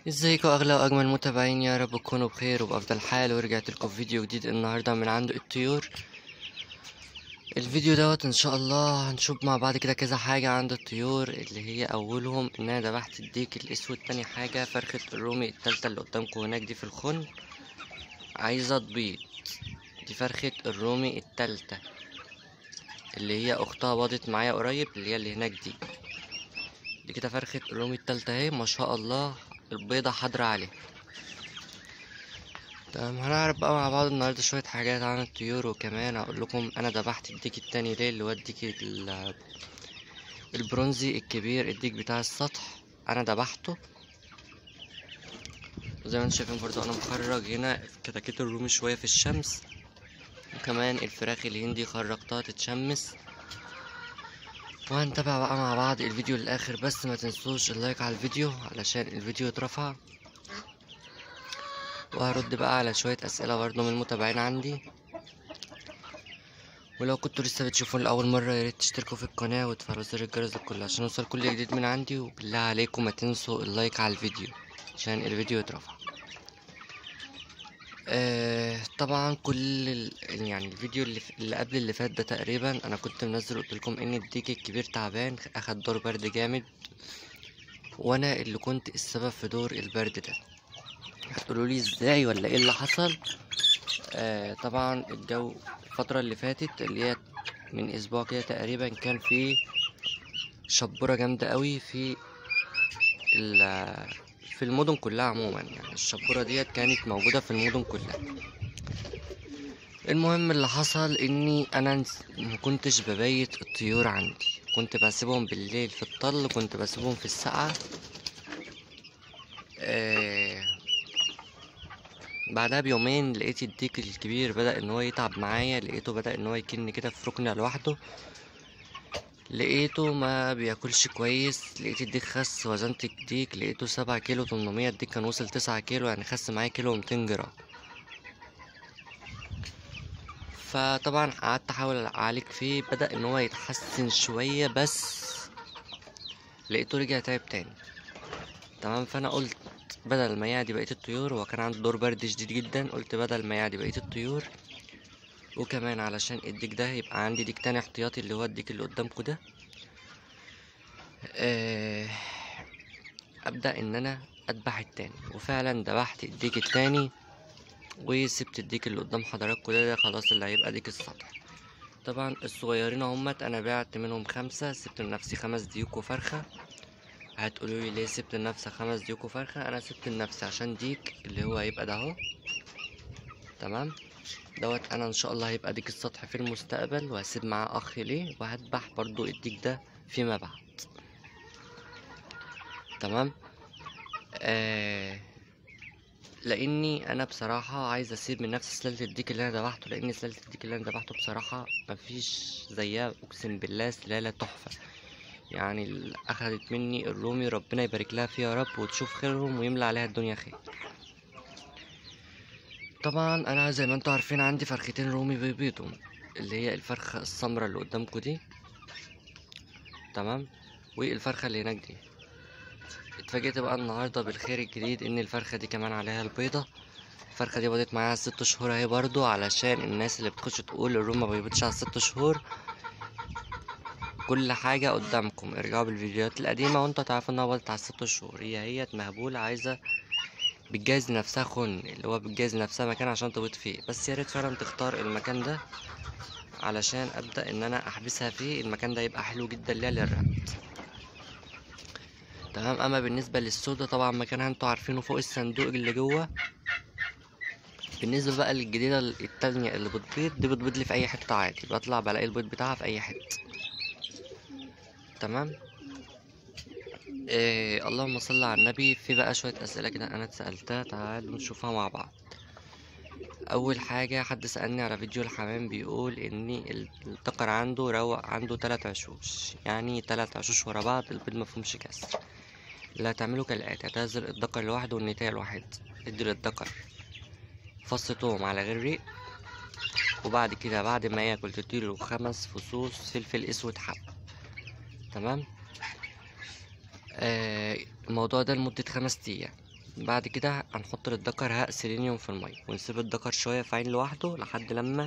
ازيكم اغلى واجمل متابعين يا رب تكونوا بخير وبافضل حال ورجعت لكم فيديو جديد النهارده من عند الطيور الفيديو دوت ان شاء الله هنشوف مع بعض كده كذا حاجه عند الطيور اللي هي اولهم ان انا ذبحت الديك الاسود تاني حاجه فرخه الرومي التالتة اللي قدامكم هناك دي في الخن عايزه تبيض دي فرخه الرومي التالتة اللي هي اختها باضت معايا قريب اللي هي اللي هناك دي دي كده فرخه الرومي التالتة اهي ما شاء الله البيضة حاضرة عليه تمام هنعرف بقى مع بعض النهاردة شوية حاجات عن الطيور وكمان هقول لكم أنا ذبحت الديك التاني ليه اللي هو الديك ال- البرونزي الكبير الديك بتاع السطح أنا ذبحته وزي ما انتم شايفين برضو أنا مخرج هنا كتاكيت الرومي شوية في الشمس وكمان الفراخ الهندي خرجتها تتشمس وهنتابع بقى مع بعض الفيديو للآخر بس ما تنسوش اللايك على الفيديو علشان الفيديو يترفع وهرد بقى على شوية أسئلة برضه من المتابعين عندي ولو كنتوا لسه بتشوفوني لأول مرة ياريت تشتركوا في القناة وتفعلوا زر الجرس الكل عشان يوصل كل جديد من عندي وبالله عليكم ما تنسوا اللايك على الفيديو عشان الفيديو يترفع آه طبعا كل ال... يعني الفيديو اللي, ف... اللي قبل اللي فات ده تقريبا انا كنت منزل قلت لكم ان الديك الكبير تعبان اخد دور برد جامد وانا اللي كنت السبب في دور البرد ده هتقولوا لي ازاي ولا ايه اللي حصل آه طبعا الجو الفترة اللي فاتت اللي هي من اسبوع كده تقريبا كان في شبورة جامدة قوي في ال- في المدن كلها عموما يعني الشبورة ديت كانت موجودة في المدن كلها المهم اللي حصل اني انا نس- ما كنتش ببيت الطيور عندي كنت بسيبهم بالليل في الطل كنت بسيبهم في السقعة آه بعدها بيومين لقيت الديك الكبير بدأ ان هو يتعب معايا لقيته بدأ ان هو يكن كده في ركن لوحده لقيته ما بياكلش كويس لقيت الديك خس وزنت الديك لقيته سبعة كيلو تمنمية الديك كان وصل تسعة كيلو يعني خس معايا كيلو ومتين جرام فطبعا قعدت احاول اعالج فيه بدأ ان هو يتحسن شوية بس لقيته رجع تعب تاني تمام فانا قلت بدل ما يعدي بقية الطيور هو كان عنده دور برد شديد جدا قلت بدل ما يعدي بقية الطيور وكمان علشان الديك ده يبقى عندي ديك تاني احتياطي اللي هو الديك اللي قدامكوا ده آه، ابدا ان انا اذبح التاني وفعلا ذبحت الديك التاني وسبت الديك اللي قدام حضراتكوا ده, ده خلاص اللي هيبقى ديك السطح طبعا الصغيرين اهمت انا بعت منهم خمسة سبت لنفسي خمس ديوك وفرخة هتقولوا لي ليه سبت لنفسي خمس ديوك وفرخة انا سبت لنفسي عشان ديك اللي هو هيبقى ده اهو تمام دوت انا ان شاء الله هيبقى ديك السطح في المستقبل وهسيب معاه اخ ليه وهذبح برضو الديك ده فيما بعد تمام آه لاني انا بصراحه عايز اسيب من نفس سلاله الديك اللي انا ذبحته لان سلاله الديك اللي انا ذبحته بصراحه مفيش زيها اقسم بالله سلاله تحفه يعني اللي اخدت مني الرومي ربنا يبارك لها فيها يا رب وتشوف خيرهم ويملى عليها الدنيا خير طبعا انا زي ما انتوا عارفين عندي فرختين رومي بيبيضوا اللي هي الفرخه السمراء اللي قدامكم دي تمام والفرخه اللي هناك دي اتفاجئت بقى النهارده بالخير الجديد ان الفرخه دي كمان عليها البيضه الفرخه دي بيضت معاها ست شهور اهي برضو علشان الناس اللي بتخش تقول الروم ما بيبيضش على ست شهور كل حاجه قدامكم ارجعوا بالفيديوهات القديمه وانتوا تعرفوا انها بيضت على ست شهور هي هي مهبوله عايزه بتجهز لنفسها خن اللي هو بتجهز لنفسها مكان عشان تبيض فيه بس يا ريت فعلا تختار المكان ده علشان ابدا ان انا احبسها فيه المكان ده يبقى حلو جدا ليها للربط تمام اما بالنسبه للسودا طبعا مكانها انتوا عارفينه فوق الصندوق اللي جوه بالنسبه بقى للجديده التانية اللي بتبيض دي بتبيض لي في اي حته عادي بطلع بلاقي البيض بتاعها في اي حته تمام إيه اللهم صل على النبي في بقى شويه اسئله كده انا اتسالتها تعالوا نشوفها مع بعض اول حاجه حد سالني على فيديو الحمام بيقول ان الذكر عنده روق عنده تلات عشوش يعني تلات عشوش ورا بعض البيض مفهومش كسر اللي هتعمله كالآتي هتنزل الذكر لوحده والنتاية لوحدها ادي للذكر فص توم على غير ريق وبعد كده بعد ما ياكل تديله خمس فصوص فلفل اسود حب تمام آه الموضوع ده لمدة خمس ايام بعد كده هنحط للدكر هاء سيلينيوم في المية ونسيب الدكر شوية في عين لوحده لحد لما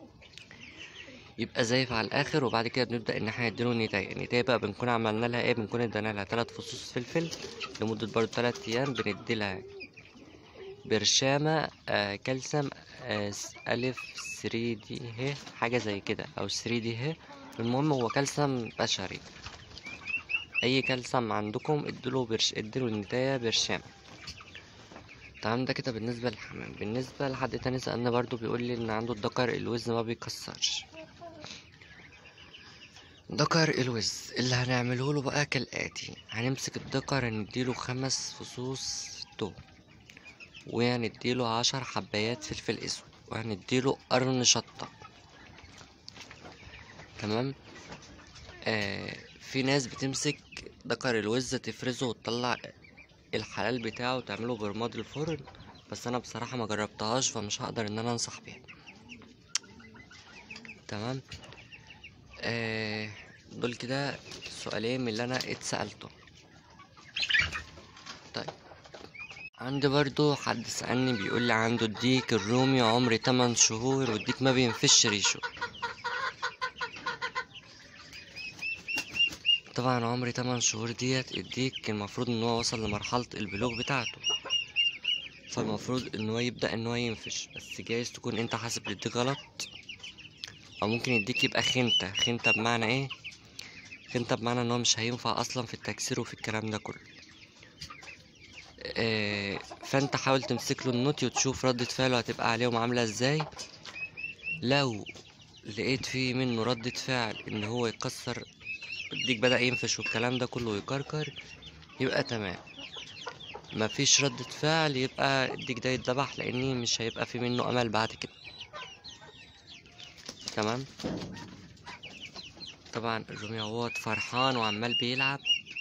يبقى زايف على الاخر وبعد كده بنبدا ان احنا نديله النتايه النتايه بقى بنكون عملنا لها ايه بنكون ادينا لها تلات فصوص فلفل لمده برضو تلات ايام بندي لها برشامه آه كالسيوم آه س- الف 3 دي ه حاجه زي كده او 3 دي ه المهم هو كالسيوم بشري اي كالسيوم عندكم اديله برش اديله النتايه برشامه تمام ده كده بالنسبه للحمام بالنسبه لحد تاني سألنا برضو بيقول لي ان عنده الدكر الوزن ما بيكسرش دكر الوز اللي هنعمله له بقى كالآتي هنمسك الدكر نديله خمس فصوص توم وهنديله عشر حبايات فلفل اسود وهنديله قرن شطة تمام آه في ناس بتمسك دكر الوز تفرزه وتطلع الحلال بتاعه وتعمله برماد الفرن بس انا بصراحة ما جربتهاش فمش هقدر ان انا انصح بيها تمام آه دول كده سؤالين من اللي انا اتسألته طيب عندي برضو حد سألني بيقول لي عنده الديك الرومي عمري 8 شهور والديك ما بينفش ريشه طبعا عمري 8 شهور ديت الديك المفروض ان هو وصل لمرحلة البلوغ بتاعته فالمفروض ان هو يبدأ ان هو ينفش بس جايز تكون انت حاسب للديك غلط او ممكن يديك يبقى خنتة خنتة بمعنى ايه خنتة بمعنى ان هو مش هينفع اصلا في التكسير وفي الكلام ده كله آه، فانت حاول تمسك له النوتي وتشوف ردة فعله هتبقى عليهم عاملة ازاي لو لقيت فيه منه ردة فعل ان هو يكسر الديك بدأ ينفش والكلام ده كله ويكركر يبقى تمام مفيش ردة فعل يبقى الديك ده يتذبح لاني مش هيبقى في منه امل بعد كده تمام طبعا الرومي اهوت فرحان وعمال بيلعب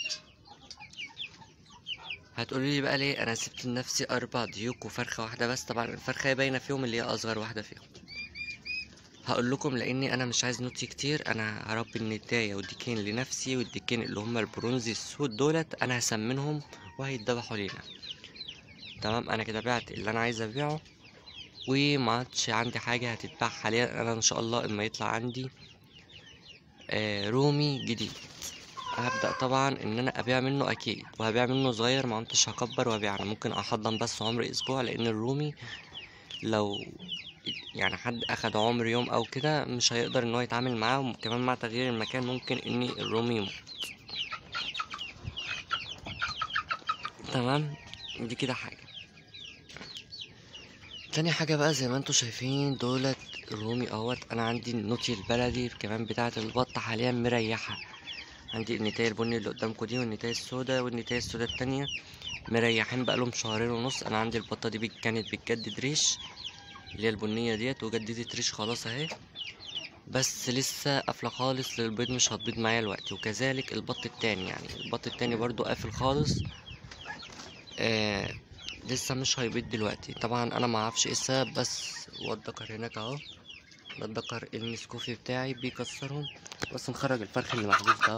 هتقولي لي بقى ليه انا سبت لنفسي اربع ديوك وفرخه واحده بس طبعا الفرخه هي باينه فيهم اللي هي اصغر واحده فيهم هقول لكم لاني انا مش عايز نوتي كتير انا هربي النتايه والديكين لنفسي والديكين اللي هما البرونزي السود دولت انا هسمنهم وهيتذبحوا لينا تمام انا كده بعت اللي انا عايز ابيعه وما عادش عندي حاجه هتتباع حاليا انا ان شاء الله اما يطلع عندي آه رومي جديد هبدأ طبعا ان انا ابيع منه اكيد وهبيع منه صغير ما كنتش هكبر وابيع انا ممكن احضن بس عمر اسبوع لان الرومي لو يعني حد اخد عمر يوم او كده مش هيقدر ان هو يتعامل معاه وكمان مع تغيير المكان ممكن ان الرومي يموت تمام دي كده حاجة تاني حاجة بقى زي ما انتوا شايفين دولت الرومي اهوت انا عندي النوتي البلدي كمان بتاعة البط حاليا مريحة عندي النتاية البني اللي قدامكم دي والنتاية السودا والنتاية السودا التانية مريحين بقالهم شهرين ونص انا عندي البطة دي بت- كانت بتجدد ريش اللي هي البنية ديت وجددت ريش خلاص اهي بس لسه قافلة خالص للبيض مش هتبيض معايا الوقت وكذلك البط التاني يعني البط التاني برضو قافل خالص آه لسه مش هيبيض دلوقتي طبعا انا ما اعرفش ايه السبب بس هو الدكر هناك اهو ده الدكر المسكوفي بتاعي بيكسرهم بس نخرج الفرخ اللي محبوس ده اهو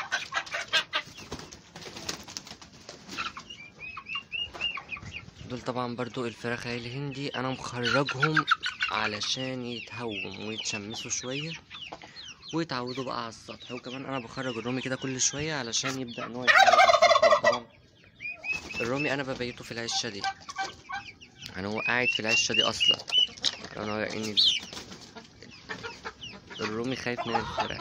دول طبعا برضو الفراخ هاي الهندي انا مخرجهم علشان يتهوم ويتشمسوا شوية ويتعودوا بقى على السطح وكمان انا بخرج الرومي كده كل شوية علشان يبدأ ان هو يتعود على السطح طبعا الرومي انا ببيته في العشة دي يعني هو قاعد في العشة دي اصلا انا يعني الرومي خايف من الفراخ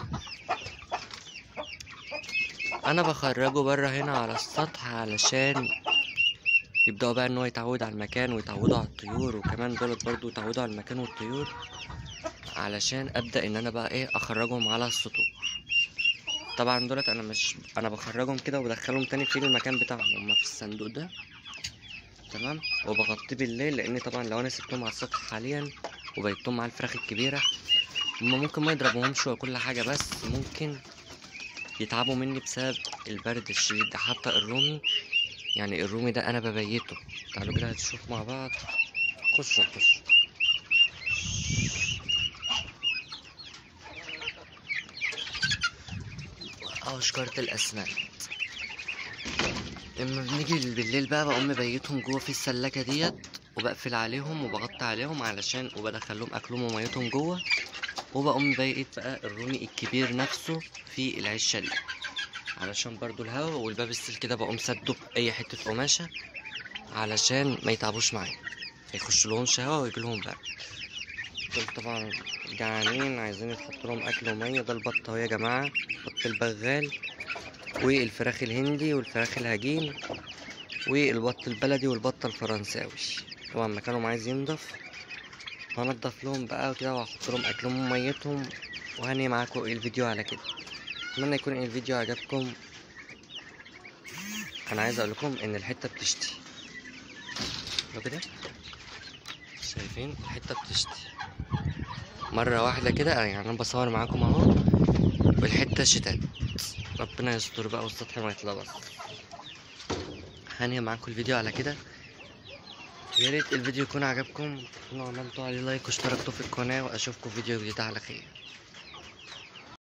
انا بخرجه بره هنا على السطح علشان يبدأوا بقى ان هو يتعود على المكان ويتعودوا على الطيور وكمان دولت برضو يتعودوا على المكان والطيور علشان ابدأ ان انا بقى ايه اخرجهم على السطوح طبعا دولت انا مش انا بخرجهم كده وبدخلهم تاني في المكان بتاعهم هما في الصندوق ده تمام وبغطيه بالليل لان طبعا لو انا سبتهم على السطح حاليا وبيتهم مع الفراخ الكبيرة هما ممكن ما يضربوهمش وكل حاجة بس ممكن يتعبوا مني بسبب البرد الشديد ده حتى الرومي يعني الرومي ده انا ببيته تعالوا كده هتشوف مع بعض خشوا خشوا اهو شكارة الاسمنت اما بنيجي بالليل بقى بقوم مبيتهم جوه في السلاكه ديت وبقفل عليهم وبغطي عليهم علشان وبدخل لهم اكلهم وميتهم جوه وبقوم مبيت بقى الرومي الكبير نفسه في العشه دي علشان برضو الهوا والباب السلك ده بقوم سده باي حته قماشه علشان ما يتعبوش معايا يخش لهمش هوا ويجيلهم برد دول طبعا جعانين عايزين يتحط لهم اكل وميه ده البط اهو يا جماعه بط البغال والفراخ الهندي والفراخ الهجين والبط البلدي والبط الفرنساوي طبعا مكانهم عايز ينضف هنضف لهم بقى وكده وهحط لهم اكلهم وميتهم وهني معاكم الفيديو على كده اتمنى يكون الفيديو عجبكم انا عايز اقول لكم ان الحته بتشتي شوفوا كده شايفين الحته بتشتي مره واحده كده يعني انا بصور معاكم اهو والحته شتات ربنا يستر بقى والسطح ما يتلبس هنهي معاكم الفيديو على كده يا ريت الفيديو يكون عجبكم لو عملتوا عليه لايك واشتركتوا في القناه واشوفكم فيديو جديد على خير